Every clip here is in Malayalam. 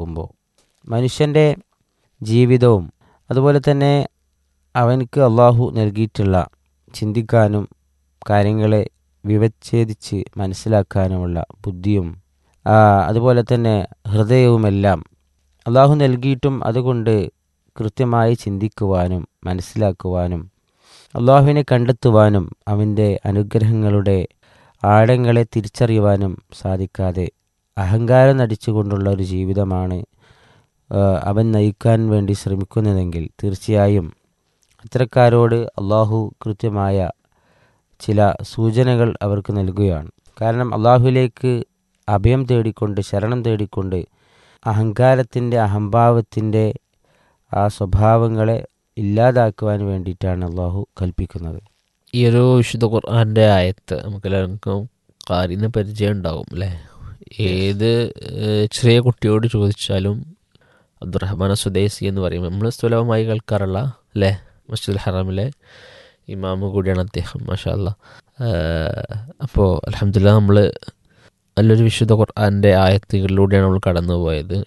നോക്കുമ്പോൾ മനുഷ്യൻ്റെ ജീവിതവും അതുപോലെ തന്നെ അവനക്ക് അള്ളാഹു നൽകിയിട്ടുള്ള ചിന്തിക്കാനും കാര്യങ്ങളെ വിവച്ഛേദിച്ച് മനസ്സിലാക്കാനുമുള്ള ബുദ്ധിയും ആ, അതുപോലെ തന്നെ ഹൃദയവുമെല്ലാം അള്ളാഹു നൽകിയിട്ടും അതുകൊണ്ട് കൃത്യമായി ചിന്തിക്കുവാനും മനസ്സിലാക്കുവാനും അള്ളാഹുവിനെ കണ്ടെത്തുവാനും അവൻ്റെ അനുഗ്രഹങ്ങളുടെ ആഴങ്ങളെ തിരിച്ചറിയുവാനും സാധിക്കാതെ അഹങ്കാരം നടിച്ചുകൊണ്ടുള്ള ഒരു ജീവിതമാണ് ആ, അവൻ നയിക്കാൻ വേണ്ടി ശ്രമിക്കുന്നതെങ്കിൽ തീർച്ചയായും അത്തരക്കാരോട് അള്ളാഹു കൃത്യമായ ചില സൂചനകൾ അവർക്ക് നൽകുകയാണ് കാരണം അള്ളാഹുവിലേക്ക് അഭയം തേടിക്കൊണ്ട് ശരണം തേടിക്കൊണ്ട് അഹങ്കാരത്തിൻ്റെ അഹംഭാവത്തിൻ്റെ ആ സ്വഭാവങ്ങളെ ഇല്ലാതാക്കുവാൻ വേണ്ടിയിട്ടാണ് അള്ളാഹു കൽപ്പിക്കുന്നത് ഈ ഒരു വിശുദ്ധ ഖുർആൻ്റെ ആയത്ത് നമുക്ക് എല്ലാവർക്കും കാരിന് പരിചയം ഉണ്ടാവും അല്ലേ ഏത് ഏഹ്, ചെറിയ കുട്ടിയോട് ചോദിച്ചാലും അബ്ദുറഹ്മാൻ സുദേശി എന്ന് പറയും നമ്മൾ സ്ഥലവുമായി കേൾക്കാറുള്ള അല്ലേ മസ്ജിദുൽ ഹറാമിലെ ഇമാമ് കൂടിയാണ് അദ്ദേഹം മാഷാ അല്ലാ അപ്പോൾ അലഹമില്ല നമ്മൾ നല്ലൊരു വിശുദ്ധ ഖുർആൻ്റെ ആയത്തുകളിലൂടെയാണ് നമ്മൾ കടന്നു പോയത്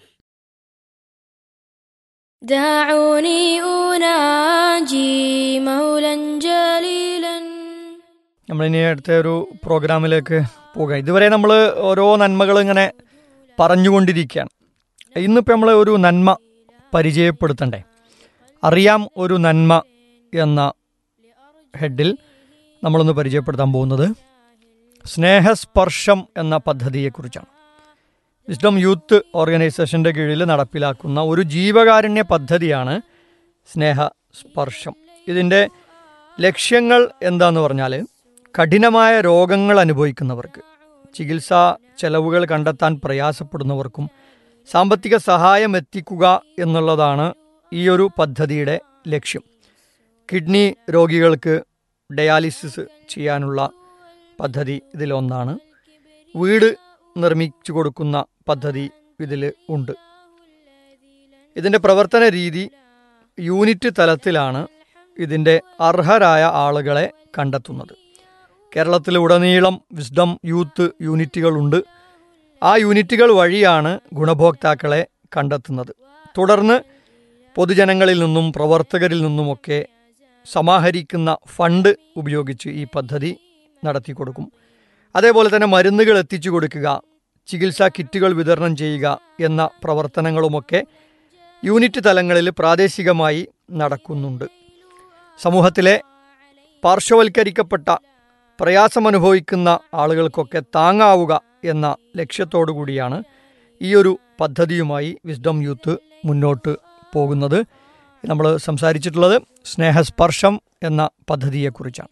دعوني أناجي مولا جليلا നമ്മളിനി അടുത്ത ഒരു പ്രോഗ്രാമിലേക്ക് പോകാം ഇതുവരെ നമ്മൾ ഓരോ നന്മകൾ ഇങ്ങനെ പറഞ്ഞുകൊണ്ടിരിക്കുകയാണ് ഇന്നിപ്പോൾ നമ്മൾ ഒരു നന്മ പരിചയപ്പെടുത്തണ്ടേ അറിയാം ഒരു നന്മ എന്ന ഹെഡിൽ നമ്മളൊന്ന് പരിചയപ്പെടുത്താൻ പോകുന്നത് സ്നേഹസ്പർശം എന്ന പദ്ധതിയെക്കുറിച്ചാണ് വിസ്ഡം യൂത്ത് ഓർഗനൈസേഷൻ്റെ കീഴിൽ നടപ്പിലാക്കുന്ന ഒരു ജീവകാരുണ്യ പദ്ധതിയാണ് സ്നേഹസ്പർശം ഇതിൻ്റെ ലക്ഷ്യങ്ങൾ എന്താന്ന് പറഞ്ഞാൽ കഠിനമായ രോഗങ്ങൾ അനുഭവിക്കുന്നവർക്ക് ചികിത്സാ ചെലവുകൾ കണ്ടെത്താൻ പ്രയാസപ്പെടുന്നവർക്കും സാമ്പത്തിക സഹായം എത്തിക്കുക എന്നുള്ളതാണ് ഈ ഒരു പദ്ധതിയുടെ ലക്ഷ്യം കിഡ്നി രോഗികൾക്ക് ഡയാലിസിസ് ചെയ്യാനുള്ള പദ്ധതി ഇതിലൊന്നാണ് വീട് നിർമ്മിച്ചു കൊടുക്കുന്ന പദ്ധതി ഇതിൽ ഉണ്ട് ഇതിൻ്റെ പ്രവർത്തന രീതി യൂണിറ്റ് തലത്തിലാണ് ഇതിൻ്റെ അർഹരായ ആളുകളെ കണ്ടെത്തുന്നത് കേരളത്തിലുടനീളം വിസ്ഡം യൂത്ത് യൂണിറ്റുകളുണ്ട് ആ യൂണിറ്റുകൾ വഴിയാണ് ഗുണഭോക്താക്കളെ കണ്ടെത്തുന്നത് തുടർന്ന് പൊതുജനങ്ങളിൽ നിന്നും പ്രവർത്തകരിൽ നിന്നുമൊക്കെ സമാഹരിക്കുന്ന ഫണ്ട് ഉപയോഗിച്ച് ഈ പദ്ധതി നടത്തി കൊടുക്കും അതേപോലെ തന്നെ മരുന്നുകൾ എത്തിച്ചു കൊടുക്കുക ചികിത്സാ കിറ്റുകൾ വിതരണം ചെയ്യുക എന്ന പ്രവർത്തനങ്ങളുമൊക്കെ യൂണിറ്റ് തലങ്ങളിൽ പ്രാദേശികമായി നടക്കുന്നുണ്ട് സമൂഹത്തിലെ പാർശ്വവൽക്കരിക്കപ്പെട്ട പ്രയാസമനുഭവിക്കുന്ന ആളുകൾക്കൊക്കെ താങ്ങാവുക എന്ന ലക്ഷ്യത്തോടു കൂടിയാണ് ഈ ഒരു പദ്ധതിയുമായി വിസ്ഡം യൂത്ത് മുന്നോട്ട് പോകുന്നത് നമ്മൾ സംസാരിച്ചിട്ടുള്ളത് സ്നേഹസ്പർശം എന്ന പദ്ധതിയെക്കുറിച്ചാണ്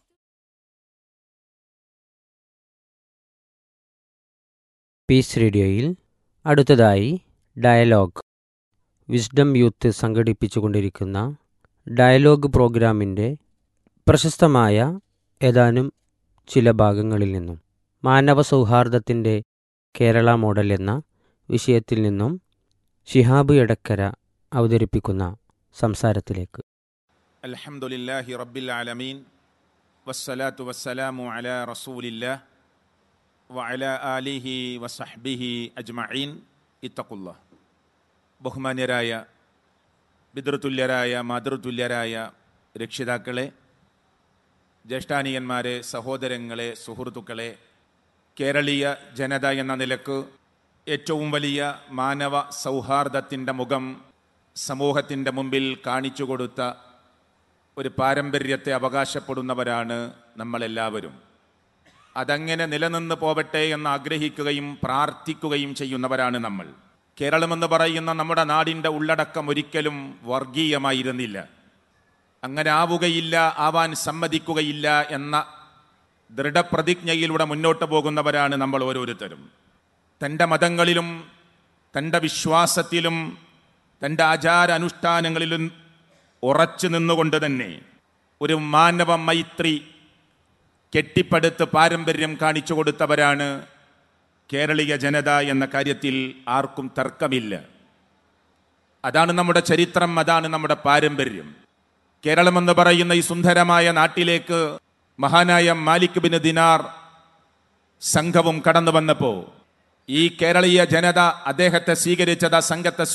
പീസ് റേഡിയോയിൽ അടുത്തതായി ഡയലോഗ് വിസ്ഡം യൂത്ത് സംഘടിപ്പിച്ചുകൊണ്ടിരിക്കുന്ന ഡയലോഗ് പ്രോഗ്രാമിൻ്റെ പ്രശസ്തമായ ഏതാനും ചില ഭാഗങ്ങളിൽ നിന്നും മാനവ സൗഹാർദ്ദത്തിൻ്റെ കേരള മോഡൽ എന്ന വിഷയത്തിൽ നിന്നും ഷിഹാബ് എടക്കര അവതരിപ്പിക്കുന്ന സംസാരത്തിലേക്ക് الحمد لله رب العالمين والصلاة والسلام على رسول الله وعلى آله وصحبه أجمعين اتقوا الله ബഹുമാന്യരായ പിതൃതുല്യരായ മാതൃതുല്യരായ രക്ഷിതാക്കളെ ജ്യേഷ്ഠാനീയന്മാരെ സഹോദരങ്ങളെ സുഹൃത്തുക്കളെ കേരളീയ ജനത എന്ന നിലക്ക് ഏറ്റവും വലിയ മാനവ സൗഹാർദ്ദത്തിൻ്റെ മുഖം സമൂഹത്തിൻ്റെ മുമ്പിൽ കാണിച്ചു കൊടുത്ത ഒരു പാരമ്പര്യത്തെ അവകാശപ്പെടുന്നവരാണ് നമ്മളെല്ലാവരും അതങ്ങനെ നിലനിന്ന് പോവട്ടെ എന്ന് ആഗ്രഹിക്കുകയും പ്രാർത്ഥിക്കുകയും ചെയ്യുന്നവരാണ് നമ്മൾ കേരളമെന്ന് പറയുന്ന നമ്മുടെ നാടിൻ്റെ ഉള്ളടക്കം ഒരിക്കലും വർഗീയമായിരുന്നില്ല അങ്ങനെ ആവുകയില്ല ആവാൻ സമ്മതിക്കുകയില്ല എന്ന ദൃഢപ്രതിജ്ഞയിലൂടെ മുന്നോട്ട് പോകുന്നവരാണ് നമ്മൾ ഓരോരുത്തരും തൻ്റെ മതങ്ങളിലും തൻ്റെ വിശ്വാസത്തിലും തൻ്റെ ആചാര അനുഷ്ഠാനങ്ങളിലും ഉറച്ചു നിന്നുകൊണ്ട് തന്നെ ഒരു മാനവ മൈത്രി കെട്ടിപ്പടുത്ത് പാരമ്പര്യം കാണിച്ചു കൊടുത്തവരാണ് കേരളീയ ജനത എന്ന കാര്യത്തിൽ ആർക്കും തർക്കമില്ല അതാണ് നമ്മുടെ ചരിത്രം അതാണ് നമ്മുടെ പാരമ്പര്യം കേരളമെന്ന് പറയുന്ന ഈ സുന്ദരമായ നാട്ടിലേക്ക് മഹാനായ മാലിക് ബിൻ ദിനാർ സംഘവും കടന്നു വന്നപ്പോൾ ഈ കേരളീയ ജനത അദ്ദേഹത്തെ സ്വീകരിച്ചത് ആ സംഘത്തെ